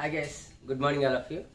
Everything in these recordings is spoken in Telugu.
hi guys good morning all of you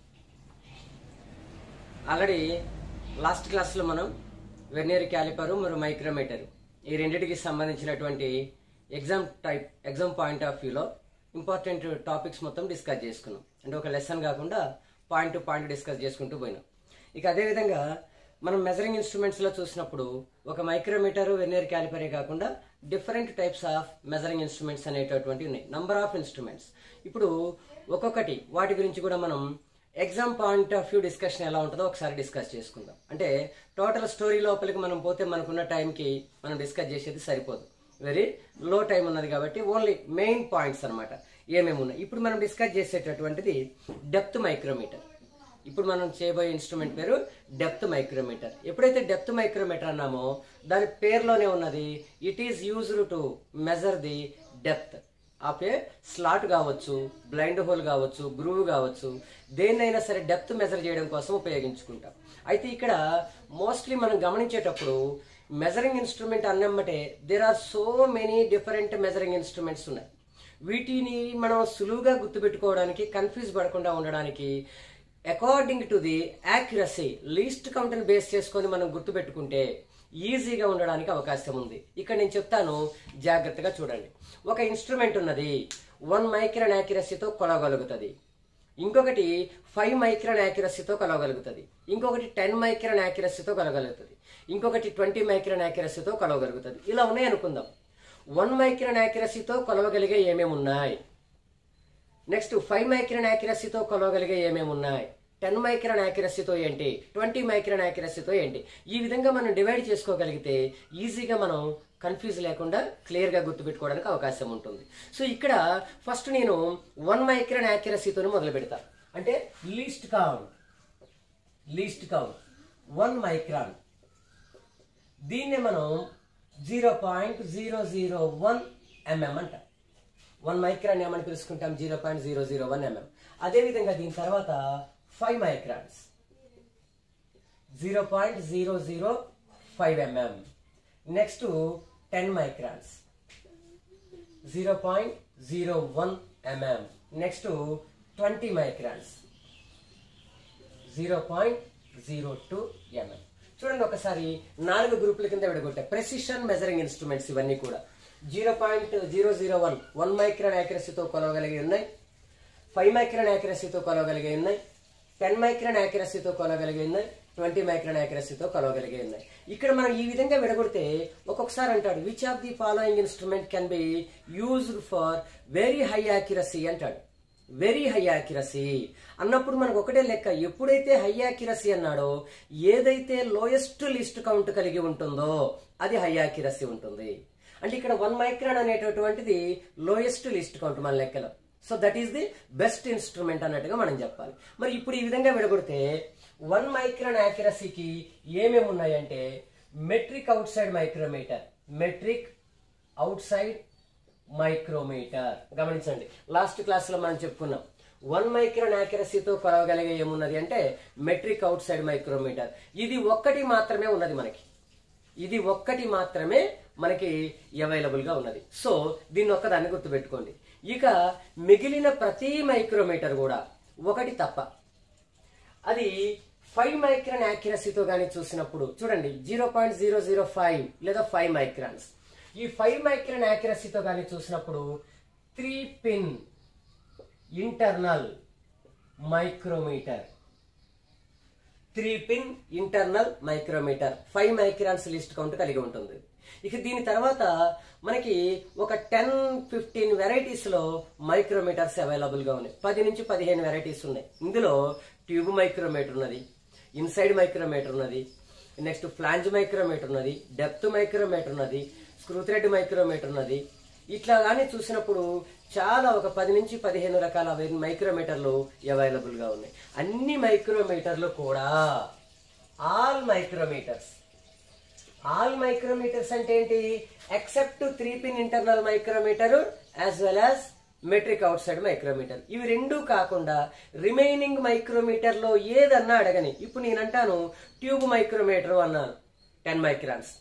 already last క్లాస్లో మనం వెర్నియర్ క్యాలిపరు మరియు మైక్రోమీటర్ ఈ రెండింటికి సంబంధించినటువంటి exam type exam point of వ్యూలో ఇంపార్టెంట్ టాపిక్స్ మొత్తం డిస్కస్ చేసుకున్నాం అంటే ఒక లెసన్ కాకుండా పాయింట్ టు పాయింట్ డిస్కస్ చేసుకుంటూ పోయినాం ఇక అదేవిధంగా మనం మెజరింగ్ ఇన్స్ట్రుమెంట్స్లో చూసినప్పుడు ఒక మైక్రోమీటర్ వెర్నియర్ క్యాలిపరే కాకుండా different types of measuring instruments అనేటటువంటి ఉన్నాయి నంబర్ ఆఫ్ ఇన్స్ట్రుమెంట్స్ ఇప్పుడు ఒక్కొక్కటి వాటి గురించి కూడా మనం exam point of view discussion ఎలా ఉంటుందో ఒకసారి డిస్కస్ చేసుకుందాం అంటే టోటల్ స్టోరీ లోపలికి మనం పోతే మనకున్న టైంకి మనం డిస్కస్ చేసేది సరిపోదు వెరీ లో టైం ఉన్నది కాబట్టి ఓన్లీ మెయిన్ పాయింట్స్ అన్నమాట ఏమేమి ఉన్నాయి ఇప్పుడు మనం డిస్కస్ చేసేటటువంటిది డెప్త్ మైక్రోమీటర్ ఇప్పుడు మనం చేయబోయే ఇన్స్ట్రుమెంట్ పేరు డెప్త్ మైక్రోమీటర్ ఎప్పుడైతే డెప్త్ మైక్రోమీటర్ అన్నామో దాని పేరులోనే ఉన్నది it is used to measure the depth of a slot కావచ్చు బ్లైండ్ హోల్ కావచ్చు గ్రూవ్ కావచ్చు దేన్నైనా సరే డెప్త్ మెజర్ చేయడం కోసం ఉపయోగించుకుంటాం అయితే ఇక్కడ మోస్ట్లీ మనం గమనించేటప్పుడు మెజరింగ్ ఇన్స్ట్రుమెంట్ అన్నమ్మటే there are so many different measuring instruments ఉన్నాయి వీటిని మనం సులువుగా గుర్తుపెట్టుకోవడానికి కన్ఫ్యూజ్ పడకుండా ఉండడానికి according to the accuracy least కౌంట్ని బేస్ చేసుకొని మనం గుర్తుపెట్టుకుంటే ఈజీగా ఉండడానికి అవకాశం ఉంది ఇక్కడ నేను చెప్తాను జాగ్రత్తగా చూడండి ఒక ఇన్స్ట్రుమెంట్ ఉన్నది వన్ మైక్రాన్ యాక్యురసీతో కొలవగలుగుతుంది ఇంకొకటి ఫైవ్ మైక్రాన్ యాక్యురసీతో కొలవగలుగుతుంది ఇంకొకటి టెన్ మైక్రాన్ యాక్యురసీతో కొలవగలుగుతుంది ఇంకొకటి ట్వంటీ మైక్రాన్ యాక్యురసీతో కొలవగలుగుతుంది ఇలా ఉన్నాయి అనుకుందాం వన్ మైక్రాన్ యాక్యురసీతో కొలవగలిగే ఏమేమి ఉన్నాయి నెక్స్ట్ ఫైవ్ మైక్రాన్ యాక్యురసీతో కొలవగలిగే ఏమేమి ఉన్నాయి టెన్ మైక్రాన్ యాక్యురసీతో ఏంటి ట్వంటీ మైక్రాన్ యాక్యురసీతో ఏంటి ఈ విధంగా మనం డివైడ్ చేసుకోగలిగితే ఈజీగా మనం కన్ఫ్యూజ్ లేకుండా క్లియర్గా గుర్తుపెట్టుకోవడానికి అవకాశం ఉంటుంది సో ఇక్కడ ఫస్ట్ నేను వన్ మైక్రాన్ యాక్యురసీతో మొదలు పెడతా అంటే least count least count one micron దీన్నే మనం zero point zero zero one mm అంటాం వన్ మైక్రాన్ ఏమని పిలుచుకుంటాం zero point zero zero one mm అదేవిధంగా దీని తర్వాత five microns zero point zero zero five mm next ten microns zero point zero one mm next twenty microns zero point zero two mm చూడండి ఒకసారి నాలుగు గ్రూపుల కింద విడగొట్టాయి ప్రెసిషన్ మెజరింగ్ ఇన్స్ట్రుమెంట్స్ ఇవన్నీ కూడా zero point zero zero one one micron యాక్యురసీతో కొలవగలిగి ఉన్నాయి ఫైవ్ మైక్రాన్ యాక్యురసీతో కొలవగలిగి ఉన్నాయి టెన్ మైక్రాన్ యాక్యురసీతో కొలవగలిగి ఉన్నాయి ట్వంటీ మైక్రాన్ యాక్యురసీతో కొలవగలిగి ఉన్నాయి ఇక్కడ మనం ఈ విధంగా విడగొడితే ఒక్కొక్కసారి అంటాడు which of the following instrument can be used for very high accuracy అంటాడు వెరీ హై యాక్యురసీ అన్నప్పుడు మనకు ఒకటే లెక్క ఎప్పుడైతే హై యాక్యురసీ అన్నాడో ఏదైతే లోయెస్ట్ లిస్ట్ కౌంట్ కలిగి ఉంటుందో అది హై యాక్యురసీ ఉంటుంది అంటే ఇక్కడ వన్ మైక్రాన్ అనేటటువంటిది లోయెస్ట్ లిస్ట్ కౌంట్ మన లెక్కలో so that is the best instrument అన్నట్టుగా మనం చెప్పాలి మరి ఇప్పుడు ఈ విధంగా విడగొడితే వన్ మైక్రాన్ యాక్యురసీకి ఏమేమి ఉన్నాయంటే metric outside micrometer metric outside micrometer గమనించండి లాస్ట్ క్లాస్ లో మనం చెప్పుకున్నాం వన్ మైక్రాన్ యాక్యురసీతో కొలవగలిగే ఏమున్నది అంటే మెట్రిక్ అవుట్ సైడ్ మైక్రోమీటర్ ఇది ఒక్కటి మాత్రమే ఉన్నది మనకి ఇది ఒక్కటి మాత్రమే మనకి అవైలబుల్ గా ఉన్నది సో దీన్ని ఒక్కదాన్ని గుర్తుపెట్టుకోండి ఇక మిగిలిన ప్రతి మైక్రోమీటర్ కూడా ఒకటి తప్ప అది ఫైవ్ మైక్రాన్ యాక్యురసీతో కానీ చూసినప్పుడు చూడండి zero point zero zero five లేదా ఫైవ్ మైక్రాన్స్ ఈ ఫైవ్ మైక్రాన్ యాక్యురసీతో కానీ చూసినప్పుడు three pin internal micrometer three pin internal micrometer five microns least count కలిగి ఉంటుంది ఇక దీని తర్వాత మనకి ఒక టెన్ ఫిఫ్టీన్ వెరైటీస్ లో మైక్రోమీటర్స్ అవైలబుల్ గా ఉన్నాయి పది నుంచి పదిహేను వెరైటీస్ ఉన్నాయి ఇందులో ట్యూబ్ మైక్రోమీటర్ ఉన్నది ఇన్సైడ్ మైక్రోమీటర్ ఉన్నది నెక్స్ట్ ఫ్లాంజ్ మైక్రోమీటర్ ఉన్నది డెప్త్ మైక్రోమీటర్ ఉన్నది స్క్రూ థ్రెడ్ మైక్రోమీటర్ ఉన్నది ఇట్లా కానీ చూసినప్పుడు చాలా ఒక పది నుంచి పదిహేను రకాల మైక్రోమీటర్లు అవైలబుల్ గా ఉన్నాయి అన్ని మైక్రోమీటర్లు కూడా ఆల్ మైక్రోమీటర్స్ ఆల్ మైక్రోమీటర్స్ అంటే ఏంటి except three pin internal micrometer as well as metric outside micrometer ఇవి రెండు కాకుండా రిమైనింగ్ మైక్రోమీటర్ లో ఏదన్నా అడగని ఇప్పుడు నేను అంటాను ట్యూబ్ మైక్రోమీటర్ అన్నాను ten microns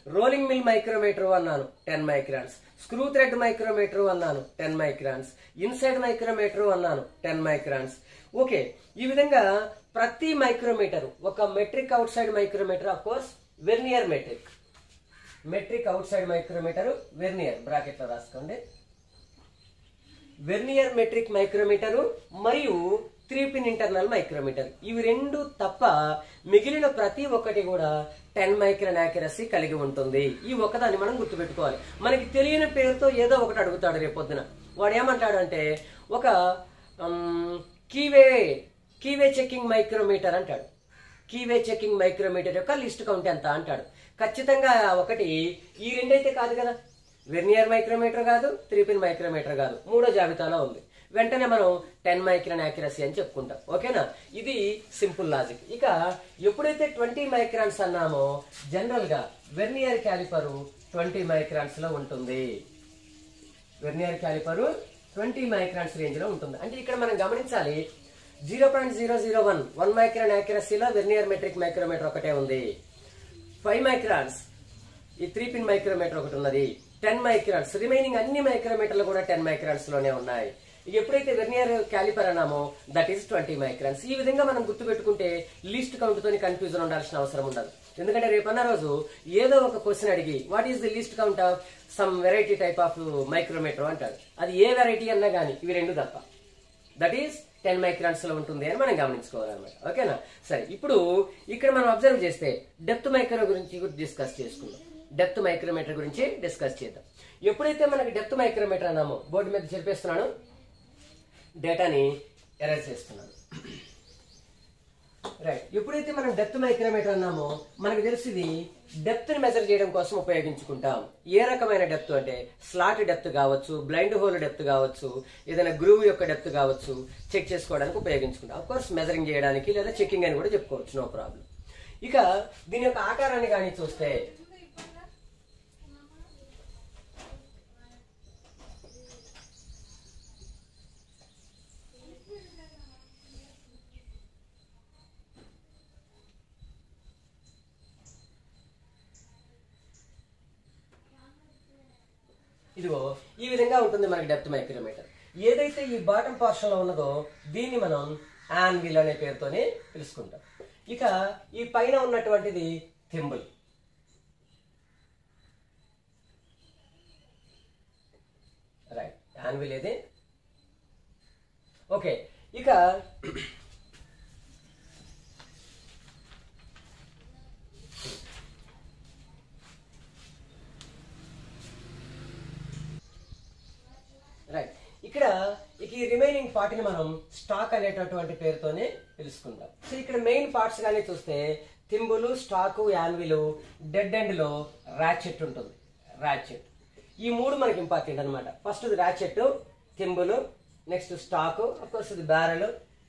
rolling mill micrometer అన్నాను ten microns screw thread micrometer అన్నాను టెన్ మైక్రాన్స్ ఇన్సైడ్ మైక్రోమీటర్ అన్నాను టెన్ మైక్రాన్స్ ఓకే ఈ విధంగా ప్రతి మైక్రోమీటర్ ఒక metric outside micrometer of course vernier metric metric outside micrometer vernier bracket లో రాసుకోండి వెర్నియర్ మెట్రిక్ మైక్రోమీటరు మరియు త్రీ పిన్ ఇంటర్నల్ మైక్రోమీటర్ ఇవి రెండు తప్ప మిగిలిన ప్రతి ఒక్కటి కూడా టెన్ మైక్రన్ యాక్యురసీ కలిగి ఉంటుంది ఈ ఒకదాన్ని మనం గుర్తుపెట్టుకోవాలి మనకి తెలియని పేరుతో ఏదో ఒకటి అడుగుతాడు రేపొద్దున వాడు ఏమంటాడు అంటే ఒక ఉమ్, కీవే కీవే చెకింగ్ మైక్రోమీటర్ అంటాడు కీవే చెకింగ్ మైక్రోమీటర్ యొక్క లిస్ట్ కౌంట్ ఎంత అంటాడు ఖచ్చితంగా ఒకటి ఈ రెండైతే కాదు కదా వెర్నియర్ మైక్రోమీటర్ కాదు త్రీ పిన్ మైక్రోమీటర్ కాదు మూడో జాబితాలో ఉంది వెంటనే మనం టెన్ మైక్రాన్ యాక్యురసీ అని చెప్పుకుంటాం ఓకేనా ఇది సింపుల్ లాజిక్ ఇక ఎప్పుడైతే ట్వంటీ మైక్రాన్స్ అన్నామో జనరల్ గా వెర్నియర్ క్యాలిపరు ట్వంటీ మైక్రాన్స్ లో ఉంటుంది vernier calliper twenty microns range లో ఉంటుంది అంటే ఇక్కడ మనం గమనించాలి zero point zero zero one one micron యాక్యురసీలో వెర్నియర్ మెట్రిక్ మైక్రోమీటర్ ఒకటే ఉంది ఫైవ్ మైక్రాన్స్ ఈ త్రీ పిన్ మైక్రోమీటర్ ఒకటి ఉన్నది టెన్ మైక్రాన్స్ రిమైనింగ్ అన్ని మైక్రోమీటర్లు కూడా టెన్ మైక్రాన్స్ లోనే ఉన్నాయి ఇక ఎప్పుడైతే వెర్నియర్ క్యాలిపర్ అన్నామో దట్ ఈస్ ట్వంటీ మైక్రాన్స్ ఈ విధంగా మనం గుర్తుపెట్టుకుంటే లిస్ట్ కౌంట్ తోని కన్ఫ్యూజన్ ఉండాల్సిన అవసరం ఉండదు ఎందుకంటే రేపన్న రోజు ఏదో ఒక క్వశ్చన్ అడిగి what is the least count of some variety type of micrometer అంటాడు అది ఏ వెరైటీ అన్నా కానీ ఇవి రెండు తప్ప దట్ ఈస్ టెన్ మైక్రాన్స్ లో ఉంటుంది అని మనం గమనించుకోవాలన్నమాట ఓకేనా సరే ఇప్పుడు ఇక్కడ మనం అబ్జర్వ్ చేస్తే డెప్త్ మైక్రో గురించి కూడా డిస్కస్ చేసుకుందాం డెప్త్ మైక్రోమీటర్ గురించి డిస్కస్ చేద్దాం ఎప్పుడైతే మనకి డెప్త్ మైక్రోమీటర్ అన్నామో బోర్డు మీద చెప్పేస్తున్నాను డేటాని ఎరేజ్ చేస్తున్నాను రైట్ ఎప్పుడైతే మనం డెప్త్ మైక్రోమీటర్ అన్నామో మనకు తెలుసు ఇది డెప్త్ ని మెజర్ చేయడం కోసం ఉపయోగించుకుంటాం ఏ రకమైన డెప్త్ అంటే స్లాట్ డెప్త్ కావచ్చు బ్లైండ్ హోల్ డెప్త్ కావచ్చు ఏదైనా గ్రూవ్ యొక్క డెప్త్ కావచ్చు చెక్ చేసుకోవడానికి ఉపయోగించుకుంటాం అఫ్ కోర్స్ మెజరింగ్ చేయడానికి లేదా చెకింగ్ అని కూడా చెప్పుకోవచ్చు నో ప్రాబ్లం ఇక దీని యొక్క ఆకారాన్ని కానీ చూస్తే ఇదిగో ఈ విధంగా ఉంటుంది మనకి డెప్త్ మైక్రోమీటర్ ఏదైతే ఈ బాటమ్ పోర్షన్ లో ఉన్నదో దీన్ని మనం యాన్విల్ అనే పేరుతోనే పిలుచుకుంటాం ఇక ఈ పైన ఉన్నటువంటిది థింబుల్ రైట్ యాన్విల్ ఏది ఓకే ఇక రైట్ ఇక్కడ ఇక ఈ రిమైనింగ్ పార్ట్ ని మనం స్టాక్ అనేటటువంటి పేరుతోనే పిలుచుకుంటాం సో ఇక్కడ మెయిన్ పార్ట్స్ కానీ చూస్తే thimble stock anvil dead end లో ర్యాచెట్ ఉంటుంది ర్యాచెట్ ఈ మూడు మనకి ఇంపార్టెంట్ అనమాట ఫస్ట్ ఇది ratchet thimble next stock course ఇది బ్యారెల్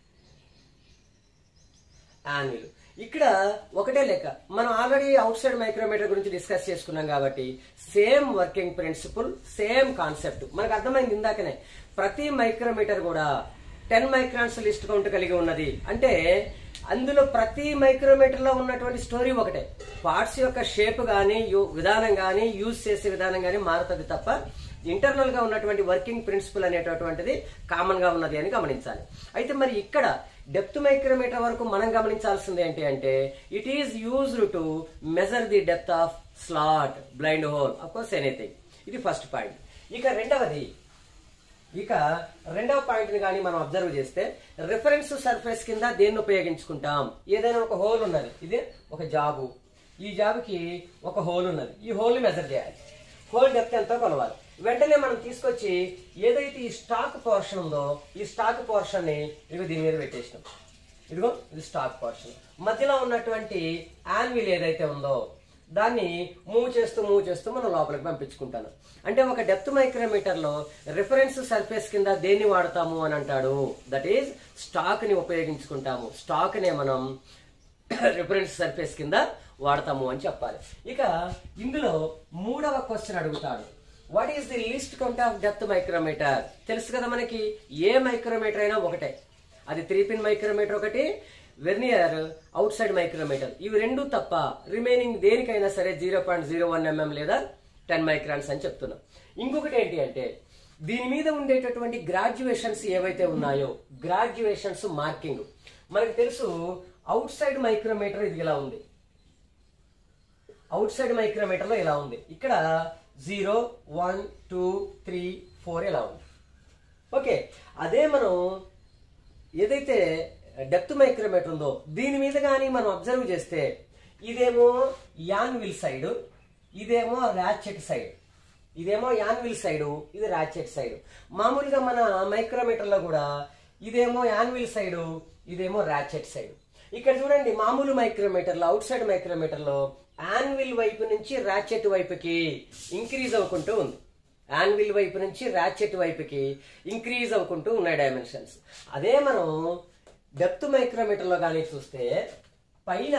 యాన్యుల్ ఇక్కడ ఒకటే లెక్క మనం ఆల్రెడీ అవుట్ సైడ్ మైక్రోమీటర్ గురించి డిస్కస్ చేసుకున్నాం కాబట్టి same working principle same concept మనకు అర్థమైంది ఇందాకనే ప్రతి మైక్రోమీటర్ కూడా టెన్ మైక్రాన్స్ లిస్ట్ కౌంట్ కలిగి ఉన్నది అంటే అందులో ప్రతి మైక్రోమీటర్ లో ఉన్నటువంటి స్టోరీ ఒకటే పార్ట్స్ యొక్క షేప్ గానీ యు- విధానం గానీ యూజ్ చేసే విధానం గానీ మారుతుంది తప్ప ఇంటర్నల్ గా ఉన్నటువంటి వర్కింగ్ ప్రిన్సిపల్ అనేటటువంటిది కామన్ గా ఉన్నది అని గమనించాలి అయితే మరి ఇక్కడ డెప్త్ మైక్రోమీటర్ వరకు మనం గమనించాల్సింది ఏంటి అంటే it is used to measure the depth of slot blind hole of course anything ఇది ఫస్ట్ పాయింట్ ఇక రెండవది ఇక రెండవ పాయింట్ ని కానీ మనం అబ్జర్వ్ చేస్తే రిఫరెన్స్ సర్ఫేస్ కింద దేన్ని ఉపయోగించుకుంటాం ఏదైనా ఒక హోల్ ఉన్నది ఇది ఒక జాబు ఈ జాబుకి ఒక హోల్ ఉన్నది ఈ హోల్ ని మెజర్ చేయాలి హోల్ డెప్త్ ఎంతో కొలవాలి వెంటనే మనం తీసుకొచ్చి ఏదైతే ఈ స్టాక్ పోర్షన్ ఉందో ఈ స్టాక్ పోర్షన్ ని ఇదిగో దీని మీద పెట్టేసినాం ఇదిగో ఇది స్టాక్ పోర్షన్ మధ్యలో ఉన్నటువంటి యాన్విల్ ఏదైతే ఉందో దాన్ని మూవ్ చేస్తూ మూవ్ చేస్తూ మనం లోపలికి పంపించుకుంటాను అంటే ఒక డెప్త్ మైక్రోమీటర్ లో రిఫరెన్స్ సర్ఫేస్ కింద దేన్ని వాడతాము అని అంటాడు దట్ ఈజ్ స్టాక్ ని ఉపయోగించుకుంటాము స్టాక్ నే మనం రిఫరెన్స్ సర్ఫేస్ కింద వాడతాము అని చెప్పాలి ఇక ఇందులో మూడవ క్వశ్చన్ అడుగుతాడు what is the least count of depth micrometer తెలుసు కదా మనకి ఏ మైక్రోమీటర్ అయినా ఒకటే అది త్రీ పిన్ మైక్రోమీటర్ ఒకటి వెర్నియర్ అవుట్ సైడ్ మైక్రోమీటర్ ఇవి రెండు తప్ప రిమైనింగ్ దేనికైనా సరే zero point zero one mm లేదా టెన్ మైక్రాన్స్ అని చెప్తున్నాం ఇంకొకటి ఏంటి అంటే దీని మీద ఉండేటటువంటి గ్రాడ్యుయేషన్స్ ఏవైతే ఉన్నాయో గ్రాడ్యుయేషన్స్ మార్కింగ్ మనకు తెలుసు అవుట్ సైడ్ మైక్రోమీటర్ ఇది ఇలా ఉంది అవుట్ సైడ్ మైక్రోమీటర్ లో ఇలా ఉంది ఇక్కడ zero one two three four ఇలా ఉంది ఓకే అదే మనం ఏదైతే డెప్త్ మైక్రోమీటర్ ఉందో దీని మీద కానీ మనం అబ్జర్వ్ చేస్తే ఇదేమో యాన్విల్ సైడ్ ఇదేమో ర్యాచెట్ సైడ్ ఇదేమో యాన్విల్ సైడ్ ఇది ర్యాచెట్ సైడ్ మామూలుగా మన మైక్రోమీటర్లో కూడా ఇదేమో యాన్విల్ సైడ్ ఇదేమో ర్యాచెట్ సైడ్ ఇక్కడ చూడండి మామూలు మైక్రోమీటర్లో అవుట్ సైడ్ మైక్రోమీటర్లో యాన్విల్ వైపు నుంచి ర్యాచెట్ వైపుకి ఇంక్రీజ్ అవ్వకుంటూ ఉంది యాన్విల్ వైపు నుంచి ర్యాచెట్ వైపుకి ఇంక్రీజ్ అవ్వకుంటూ ఉన్నాయి డైమెన్షన్స్ అదే మనం డెప్త్ మైక్రోమీటర్లో కానీ చూస్తే పైన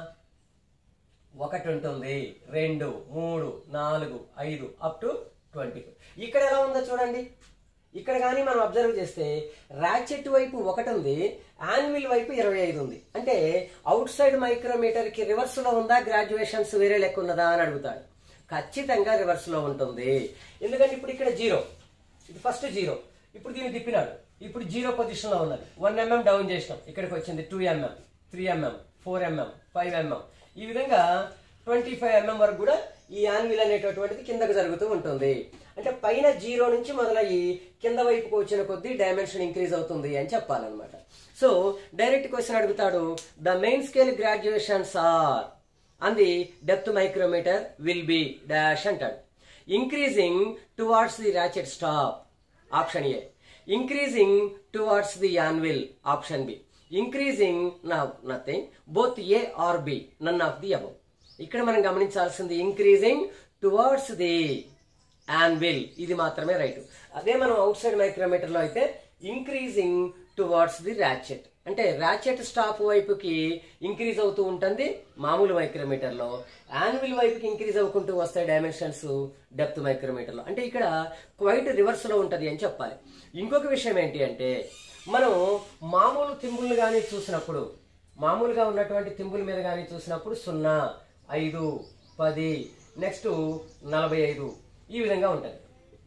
ఒకటి ఉంటుంది రెండు మూడు నాలుగు ఐదు అప్ టు ట్వంటీ ఇక్కడ ఎలా ఉందో చూడండి ఇక్కడ కానీ మనం అబ్జర్వ్ చేస్తే ర్యాచెట్ వైపు ఒకటి ఉంది యాన్విల్ వైపు ఇరవై ఐదు ఉంది అంటే అవుట్ సైడ్ మైక్రోమీటర్ కి రివర్స్ లో ఉందా గ్రాడ్యుయేషన్స్ వేరే లెక్క ఉన్నదా అని అడుగుతాడు ఖచ్చితంగా రివర్స్ లో ఉంటుంది ఎందుకంటే ఇప్పుడు ఇక్కడ జీరో ఇది ఫస్ట్ జీరో ఇప్పుడు దీన్ని తిప్పినాడు ఇప్పుడు జీరో పొజిషన్ లో ఉన్నది వన్ ఎంఎం డౌన్ చేసినాం ఇక్కడికి వచ్చింది two mm three mm four mm five mm ఈ విధంగా ట్వంటీ ఫైవ్ ఎంఎం వరకు కూడా ఈ యాన్విల్ అనేటటువంటిది కిందకు జరుగుతూ ఉంటుంది అంటే పైన జీరో నుంచి మొదలయ్యి కింద వైపుకు వచ్చిన కొద్దీ డైమెన్షన్ ఇంక్రీజ్ అవుతుంది అని చెప్పాలన్నమాట సో డైరెక్ట్ క్వశ్చన్ అడుగుతాడు the main scale graduations are and the depth micrometer will be dash అంటాడు increasing towards the ratchet stop option A increasing towards the anvil option B increasing నా nothing both A or B none of the above ఇక్కడ మనం గమనించాల్సింది ఇంక్రీజింగ్ టువార్డ్స్ ది యాన్విల్ ఇది మాత్రమే రైట్ అదే మనం అవుట్ సైడ్ మైక్రోమీటర్ లో అయితే ఇంక్రీజింగ్ టువార్డ్స్ ది ర్యాచెట్ అంటే ర్యాచెట్ స్టాప్ వైపుకి ఇంక్రీజ్ అవుతూ ఉంటుంది మామూలు మైక్రోమీటర్ లో యాన్విల్ వైపుకి ఇంక్రీజ్ అవ్వకుంటూ వస్తాయి డైమెన్షన్స్ డెప్త్ మైక్రోమీటర్ లో అంటే ఇక్కడ క్వైట్ రివర్స్ లో ఉంటది అని చెప్పాలి ఇంకొక విషయం ఏంటి అంటే మనం మామూలు తింబుల్ని కానీ చూసినప్పుడు మామూలుగా ఉన్నటువంటి తింబుల మీద కానీ చూసినప్పుడు సున్నా ఐదు పది నెక్స్ట్ నలభై ఐదు ఈ విధంగా ఉంటుంది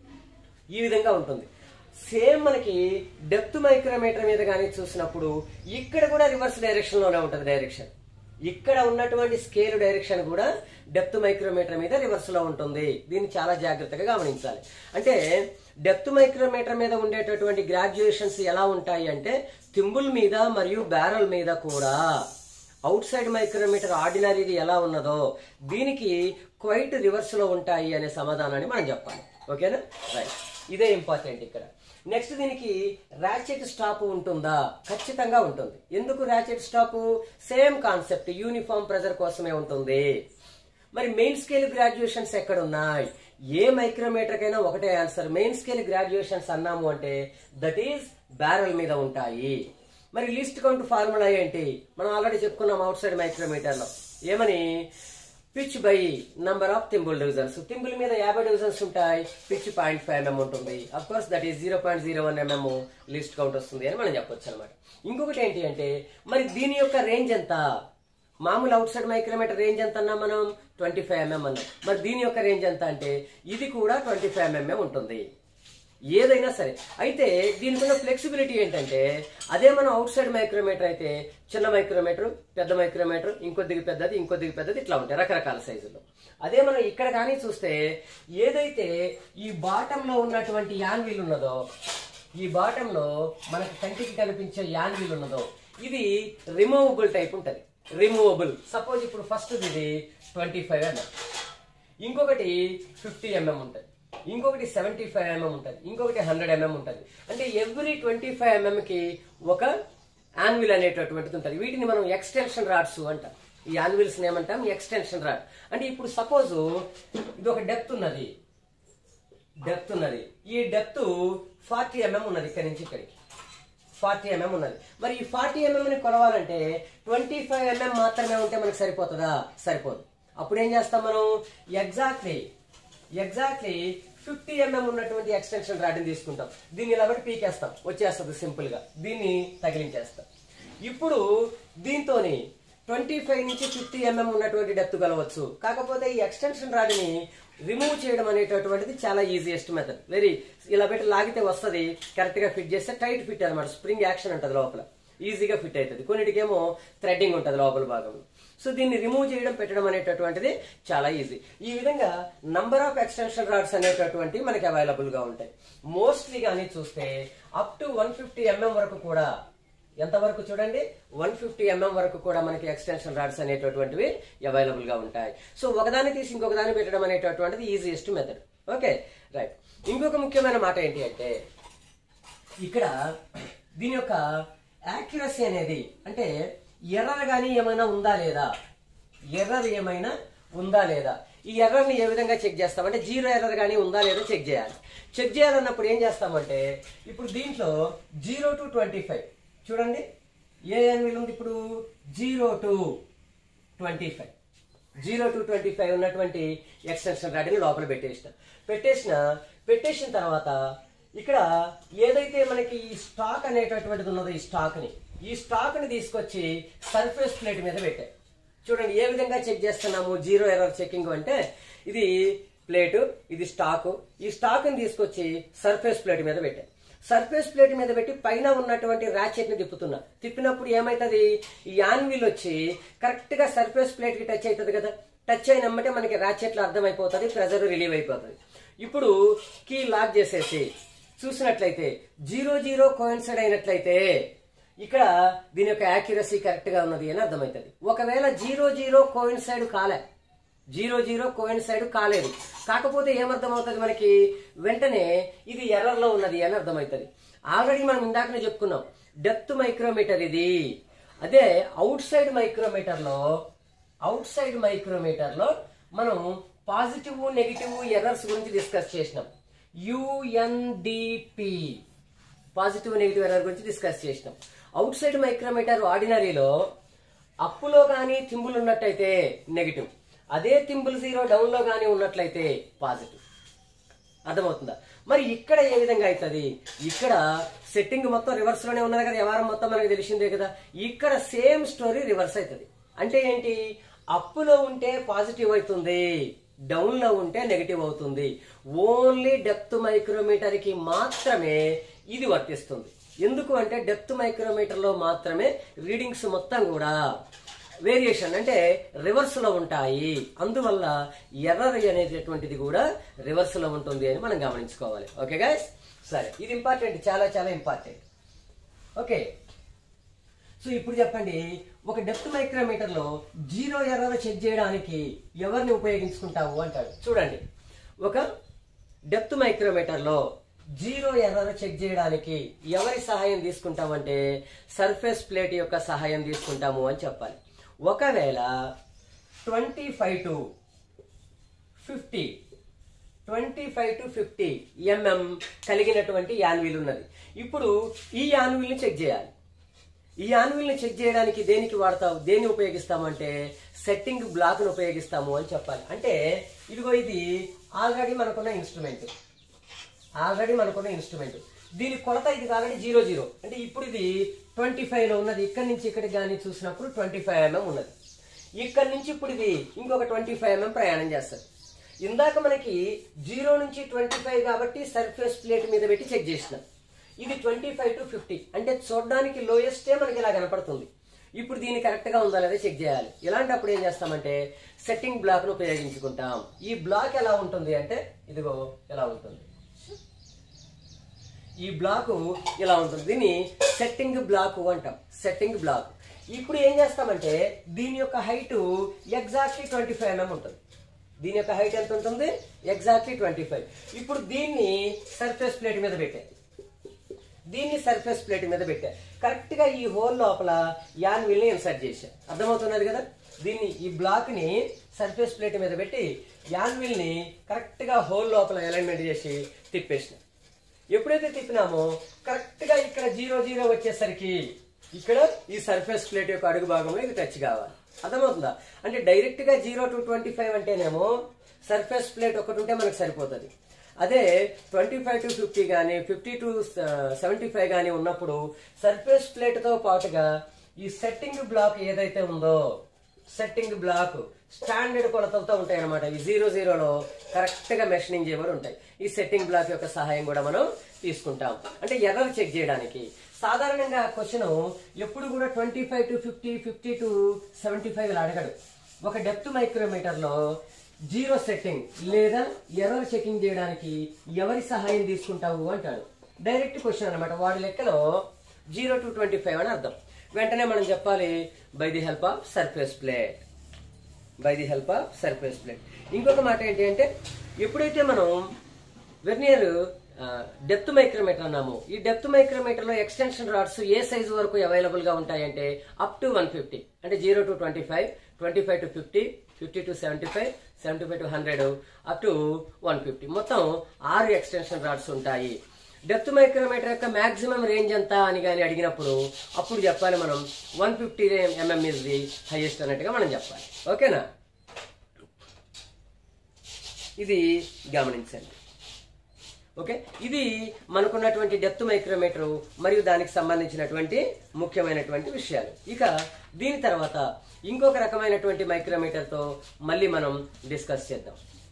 ఈ విధంగా ఉంటుంది సేమ్ మనకి డెప్త్ మైక్రోమీటర్ మీద కానీ చూసినప్పుడు ఇక్కడ కూడా రివర్స్ డైరెక్షన్ లోనే ఉంటుంది డైరెక్షన్ ఇక్కడ ఉన్నటువంటి స్కేల్ డైరెక్షన్ కూడా డెప్త్ మైక్రోమీటర్ మీద రివర్స్ లో ఉంటుంది దీన్ని చాలా జాగ్రత్తగా గమనించాలి అంటే డెప్త్ మైక్రోమీటర్ మీద ఉండేటటువంటి గ్రాడ్యుయేషన్స్ ఎలా ఉంటాయి అంటే తింబుల్ మీద మరియు బ్యారల్ మీద కూడా అవుట్ సైడ్ మైక్రోమీటర్ ఆర్డినరీది ఎలా ఉన్నదో దీనికి క్వైట్ రివర్స్ లో ఉంటాయి అనే సమాధానాన్ని మనం చెప్పాలి ఓకేనా రైట్ ఇదే ఇంపార్టెంట్ ఇక్కడ నెక్స్ట్ దీనికి ర్యాచెట్ స్టాప్ ఉంటుందా ఖచ్చితంగా ఉంటుంది ఎందుకు ratchet stop same concept uniform pressure కోసమే ఉంటుంది మరి మెయిన్ స్కేల్ గ్రాడ్యుయేషన్స్ ఎక్కడ ఉన్నాయి ఏ మైక్రోమీటర్ కైనా ఒకటే ఆన్సర్ మెయిన్ స్కేల్ గ్రాడ్యుయేషన్స్ అన్నాము అంటే దట్ ఈస్ బ్యారల్ మీద ఉంటాయి మరి లీస్ట్ కౌంట్ ఫార్ములా ఏంటి మనం ఆల్రెడీ చెప్పుకున్నాం అవుట్ సైడ్ మైక్రోమీటర్ లో ఏమని pitch by number of thimble divisions thimble మీద యాభై డివిజన్స్ ఉంటాయి పిచ్ పాయింట్ ఫైవ్ ఎంఎం ఉంటుంది of course that is zero point zero one mm least count వస్తుంది అని మనం చెప్పొచ్చు అనమాట ఇంకొకటి ఏంటి అంటే మరి దీని యొక్క రేంజ్ ఎంత మామూలు అవుట్ సైడ్ మైక్రోమీటర్ రేంజ్ ఎంత అన్నాం మనం ట్వంటీ ఫైవ్ ఎంఎం అన్నాం మరి దీని యొక్క రేంజ్ ఎంత అంటే ఇది కూడా ట్వంటీ ఫైవ్ ఎంఎం ఉంటుంది ఏదైనా సరే అయితే దీనికి ఉన్న ఫ్లెక్సిబిలిటీ ఏంటంటే అదే మనం అవుట్ సైడ్ మైక్రోమీటర్ అయితే చిన్న మైక్రోమీటర్ పెద్ద మైక్రోమీటర్ ఇంకొద్దిగా పెద్దది ఇంకొద్దిగా పెద్దది ఇట్లా ఉంటాయి రకరకాల సైజుల్లో అదే మనం ఇక్కడ కానీ చూస్తే ఏదైతే ఈ బాటంలో ఉన్నటువంటి యాన్వీల్ ఉన్నదో ఈ బాటంలో మనకి కంటికి కనిపించే యాన్వీల్ ఉన్నదో ఇది రిమూవబుల్ టైప్ ఉంటుంది రిమూవబుల్ సపోజ్ ఇప్పుడు ఫస్ట్ ఇది ట్వంటీ ఫైవ్ ఎంఎం ఇంకొకటి ఫిఫ్టీ ఎంఎం ఉంటుంది ఇంకొకటి సెవెంటీ ఫైవ్ ఎంఎం ఉంటుంది ఇంకొకటి హండ్రెడ్ ఎంఎం ఉంటుంది అంటే ఎవ్రీ ట్వంటీ ఫైవ్ ఎంఎంకి ఒక యాన్విల్ అనేటటువంటిది ఉంటుంది వీటిని మనం ఎక్స్టెన్షన్ రాడ్స్ అంటాం ఈ యాన్విల్స్ ఏమంటాం ఎక్స్టెన్షన్ రాడ్ అంటే ఇప్పుడు సపోజ్ ఇది ఒక డెప్త్ ఉన్నది డెప్త్ ఉన్నది ఈ డెప్త్ ఫార్టీ ఎంఎం ఉన్నది ఇక్కడి నుంచి ఇక్కడికి ఫార్టీ ఎంఎం ఉన్నది మరి ఈ ఫార్టీ ఎంఎంని కొలవాలంటే ట్వంటీ ఫైవ్ ఎంఎం మాత్రమే ఉంటే మనకు సరిపోతుందా సరిపోదు అప్పుడు ఏం చేస్తాం మనం ఎగ్జాక్ట్లీ ఎగ్జాక్ట్లీ ఫిఫ్టీ ఎంఎం ఉన్నటువంటి ఎక్స్టెన్షన్ రాడ్ని తీసుకుంటాం దీన్ని ఇలా బట్టి పీకేస్తాం వచ్చేస్తుంది సింపుల్ గా దీన్ని తగిలించేస్తాం ఇప్పుడు దీంతోని ట్వంటీ ఫైవ్ నుంచి ఫిఫ్టీ ఎంఎం ఉన్నటువంటి డెప్త్ కలవచ్చు కాకపోతే ఈ ఎక్స్టెన్షన్ రాడ్ని రిమూవ్ చేయడం అనేటటువంటిది చాలా ఈజియెస్ట్ మెథడ్ వెరీ ఇలా పెట్టి లాగితే వస్తుంది కరెక్ట్ గా ఫిట్ చేస్తే టైట్ ఫిట్ అనమాట స్ప్రింగ్ యాక్షన్ ఉంటుంది లోపల ఈజీగా ఫిట్ అవుతుంది కొన్నిటికేమో థ్రెడ్డింగ్ ఉంటుంది లోపల భాగంలో సో దీన్ని రిమూవ్ చేయడం పెట్టడం అనేటటువంటిది చాలా ఈజీ ఈ విధంగా నంబర్ ఆఫ్ ఎక్స్టెన్షన్ రాడ్స్ అనేటటువంటి మనకి అవైలబుల్ గా ఉంటాయి మోస్ట్లీ కానీ చూస్తే up to one fifty mm వరకు కూడా ఎంత వరకు చూడండి వన్ ఫిఫ్టీ ఎంఎం వరకు కూడా మనకి ఎక్స్టెన్షన్ రాడ్స్ అనేటటువంటివి అవైలబుల్ గా ఉంటాయి సో ఒకదాన్ని తీసి ఇంకొకదాన్ని పెట్టడం అనేటటువంటిది ఈజియెస్ట్ మెథడ్ ఓకే రైట్ ఇంకొక ముఖ్యమైన మాట ఏంటి అంటే ఇక్కడ దీని యొక్క యాక్యురసీ అనేది అంటే ఎర్రర్ కానీ ఏమైనా ఉందా లేదా ఎర్రర్ ఏమైనా ఉందా లేదా ఈ ఎర్రర్ని ఏ విధంగా చెక్ చేస్తామంటే జీరో ఎర్రర్ కానీ ఉందా లేదా చెక్ చేయాలి చెక్ చేయాలన్నప్పుడు ఏం చేస్తామంటే ఇప్పుడు దీంట్లో జీరో టు ట్వంటీ ఫైవ్ చూడండి ఏ ఎన్విల్ ఉంది ఇప్పుడు zero to twenty five zero to twenty five ఉన్నటువంటి ఎక్స్టెన్షన్ రాడ్ని లోపల పెట్టేసిన పెట్టేసిన పెట్టేసిన తర్వాత ఇక్కడ ఏదైతే మనకి ఈ స్టాక్ అనేటటువంటిది ఉన్నదో ఈ స్టాక్ని ఈ స్టాక్ని తీసుకొచ్చి సర్ఫేస్ ప్లేట్ మీద పెట్టాయి చూడండి ఏ విధంగా చెక్ చేస్తున్నాము జీరో ఎర్రర్ చెకింగ్ అంటే ఇది ప్లేటు ఇది స్టాకు ఈ స్టాక్ని తీసుకొచ్చి సర్ఫేస్ ప్లేట్ మీద పెట్టాయి సర్ఫేస్ ప్లేట్ మీద పెట్టి పైన ఉన్నటువంటి ర్యాచెట్ ని తిప్పుతున్నా తిప్పినప్పుడు ఏమైతుంది ఈ యాన్విల్ వచ్చి కరెక్ట్ గా సర్ఫేస్ ప్లేట్ కి టచ్ అవుతుంది కదా టచ్ అయినమ్మంటే మనకి ర్యాచెట్లు అర్థమైపోతుంది ప్రెజర్ రిలీవ్ అయిపోతుంది ఇప్పుడు కీ లాక్ చేసేసి చూసినట్లయితే జీరో జీరో కోయిన్సైడ్ అయినట్లయితే ఇక్కడ దీని యొక్క యాక్యురసీ కరెక్ట్ గా ఉన్నది అని అర్థమవుతుంది ఒకవేళ జీరో జీరో కోయిన్సైడ్ కాలే జీరో జీరో కోయిన్సైడ్ కాలేదు కాకపోతే ఏమర్థమవుతుంది మనకి వెంటనే ఇది ఎర్రర్ లో ఉన్నది అని అర్థమవుతుంది ఆల్రెడీ మనం ఇందాకనే చెప్పుకున్నాం డెప్త్ మైక్రోమీటర్ ఇది అదే అవుట్ సైడ్ మైక్రోమీటర్ లో అవుట్ సైడ్ మైక్రోమీటర్ లో మనం పాజిటివ్ నెగిటివ్ ఎర్రర్స్ గురించి డిస్కస్ చేసినాం యుఎన్డిపి పాజిటివ్ నెగిటివ్ ఎర్రర్ గురించి డిస్కస్ చేసినాం అవుట్ సైడ్ మైక్రోమీటర్ ఆర్డినరీలో అప్పులో కానీ తింబులు ఉన్నట్టయితే నెగిటివ్ అదే తింబుల్ జీరో డౌన్ లో కానీ ఉన్నట్లయితే పాజిటివ్ అర్థమవుతుందా మరి ఇక్కడ ఏ విధంగా అవుతుంది ఇక్కడ సెట్టింగ్ మొత్తం రివర్స్ లోనే ఉన్నది కదా వ్యవహారం మొత్తం మనకి తెలిసిందే కదా ఇక్కడ సేమ్ స్టోరీ రివర్స్ అవుతుంది అంటే ఏంటి అప్పులో ఉంటే పాజిటివ్ అవుతుంది డౌన్ లో ఉంటే నెగిటివ్ అవుతుంది ఓన్లీ డెప్త్ మైక్రోమీటర్ కి మాత్రమే ఇది వర్తిస్తుంది ఎందుకు అంటే డెప్త్ మైక్రోమీటర్ లో మాత్రమే రీడింగ్స్ మొత్తం కూడా వేరియేషన్ అంటే రివర్స్ లో ఉంటాయి అందువల్ల ఎర్రర్ అనేటటువంటిది కూడా రివర్స్ లో ఉంటుంది అని మనం గమనించుకోవాలి ఓకే గైస్ సరే ఇది ఇంపార్టెంట్ చాలా చాలా ఇంపార్టెంట్ ఓకే సో ఇప్పుడు చెప్పండి ఒక డెప్త్ మైక్రోమీటర్ లో జీరో ఎర్రర్ చెక్ చేయడానికి ఎవరిని ఉపయోగించుకుంటావు అంటాడు చూడండి ఒక డెప్త్ మైక్రోమీటర్ లో జీరో ఎర్రర్ చెక్ చేయడానికి ఎవరి సహాయం తీసుకుంటామంటే సర్ఫేస్ ప్లేట్ యొక్క సహాయం తీసుకుంటాము అని చెప్పాలి ఒకవేళ twenty five to fifty twenty five to fifty mm కలిగినటువంటి యాన్వీల్ ఉన్నది ఇప్పుడు ఈ యాన్వీల్ని చెక్ చేయాలి ఈ యాన్వీల్ని చెక్ చేయడానికి దేనికి వాడతావు దేన్ని ఉపయోగిస్తామంటే సెట్టింగ్ బ్లాక్ను ఉపయోగిస్తాము అని చెప్పాలి అంటే ఇదిగో ఇది ఆల్రెడీ మనకున్న ఇన్స్ట్రుమెంట్ ఆల్రెడీ మనకున్న ఇన్స్ట్రుమెంట్ దీని కొలత ఇది ఆల్రెడీ జీరో జీరో అంటే ఇప్పుడు ఇది ట్వంటీ లో ఉన్నది ఇక్కడి నుంచి ఇక్కడికి కానీ చూసినప్పుడు ట్వంటీ ఫైవ్ ఎంఎం ఉన్నది ఇక్కడి నుంచి ఇప్పుడు ఇది ఇంకొక ట్వంటీ ఫైవ్ ఎంఎం ప్రయాణం చేస్తుంది ఇందాక మనకి జీరో నుంచి ట్వంటీ ఫైవ్ కాబట్టి సర్ఫేస్ ప్లేట్ మీద పెట్టి చెక్ చేసినాం ఇది ట్వంటీ ఫైవ్ టు ఫిఫ్టీ అంటే చూడడానికి లోయెస్టే మనకి ఇలా కనపడుతుంది ఇప్పుడు దీన్ని కరెక్ట్ గా ఉందా లేదా చెక్ చేయాలి ఇలాంటప్పుడు ఏం చేస్తామంటే సెట్టింగ్ బ్లాక్ ను ఉపయోగించుకుంటాం ఈ బ్లాక్ ఎలా ఉంటుంది అంటే ఇదిగో ఎలా ఉంటుంది ఈ బ్లాకు ఇలా ఉంటుంది దీన్ని సెట్టింగ్ బ్లాక్ అంటాం సెట్టింగ్ బ్లాక్ ఇప్పుడు ఏం చేస్తామంటే దీని యొక్క height exactly twenty five mm ఉంటుంది దీని యొక్క హైట్ ఎంత ఉంటుంది ఎగ్జాక్ట్లీ ట్వంటీ ఫైవ్ ఇప్పుడు దీన్ని సర్ఫేస్ ప్లేట్ మీద పెట్టే దీన్ని సర్ఫేస్ ప్లేట్ మీద పెట్టా కరెక్ట్ గా ఈ హోల్ లోపల యాన్ వీల్ ని ఇన్సర్ట్ చేశా అర్థమవుతున్నది కదా దీన్ని ఈ బ్లాక్ ని సర్ఫేస్ ప్లేట్ మీద పెట్టి యాన్ వీల్ ని కరెక్ట్ గా హోల్ లోపల అలైన్మెంట్ చేసి తిప్పేసిన ఎప్పుడైతే తిప్పినామో కరెక్ట్ గా ఇక్కడ జీరో జీరో వచ్చేసరికి ఇక్కడ ఈ సర్ఫేస్ ప్లేట్ యొక్క అడుగు భాగంలో ఇది టచ్ కావాలి అర్థమవుతుందా అంటే డైరెక్ట్ గా జీరో టు ట్వంటీ ఫైవ్ అంటేనేమో సర్ఫేస్ ప్లేట్ ఒకటి ఉంటే మనకు సరిపోతుంది అదే ట్వంటీ ఫైవ్ టు ఫిఫ్టీ కానీ ఫిఫ్టీ టు సెవెంటీ ఫైవ్ కానీ ఉన్నప్పుడు సర్ఫేస్ ప్లేట్ తో పాటుగా ఈ సెట్టింగ్ బ్లాక్ ఏదైతే ఉందో సెట్టింగ్ బ్లాక్ స్టాండర్డ్ కొలతలతో ఉంటాయి అనమాట ఈ జీరో జీరోలో కరెక్ట్ గా మెషినింగ్ చేయబడి ఉంటాయి ఈ సెట్టింగ్ బ్లాక్ యొక్క సహాయం కూడా మనం తీసుకుంటాం అంటే ఎర్రర్ చెక్ చేయడానికి సాధారణంగా క్వశ్చన్ ఎప్పుడు కూడా twenty five to fifty fifty to seventy five ఇలా అడగడు ఒక డెప్త్ మైక్రోమీటర్ లో జీరో సెట్టింగ్ లేదా ఎర్రర్ చెకింగ్ చేయడానికి ఎవరి సహాయం తీసుకుంటావు అంటాడు డైరెక్ట్ క్వశ్చన్ అనమాట వాడి లెక్కలో జీరో టు ట్వంటీ ఫైవ్ అని అర్థం వెంటనే మనం చెప్పాలి by the help of surface plate by the help of surface plate ఇంకొక మాట ఏంటి అంటే ఎప్పుడైతే మనం వెర్నియర్ డెప్త్ మైక్రోమీటర్ అన్నాము ఈ డెప్త్ మైక్రోమీటర్ లో ఎక్స్టెన్షన్ రాడ్స్ ఏ సైజు వరకు అవైలబుల్ గా ఉంటాయంటే అప్ టు వన్ ఫిఫ్టీ అంటే zero to twenty five twenty five to fifty fifty to seventy five seventy five to hundred up to one fifty మొత్తం ఆరు ఎక్స్టెన్షన్ రాడ్స్ ఉంటాయి డెప్త్ మైక్రోమీటర్ యొక్క మాక్సిమం రేంజ్ ఎంత అని కానీ అడిగినప్పుడు అప్పుడు చెప్పాలి మనం one fifty mm is the highest అన్నట్టుగా మనం చెప్పాలి ఓకేనా ఇది గమనించండి ఓకే ఇది మనకున్నటువంటి డెప్త్ మైక్రోమీటర్ మరియు దానికి సంబంధించినటువంటి ముఖ్యమైనటువంటి విషయాలు ఇక దీని తర్వాత ఇంకొక రకమైనటువంటి మైక్రోమీటర్తో మళ్ళీ మనం డిస్కస్ చేద్దాం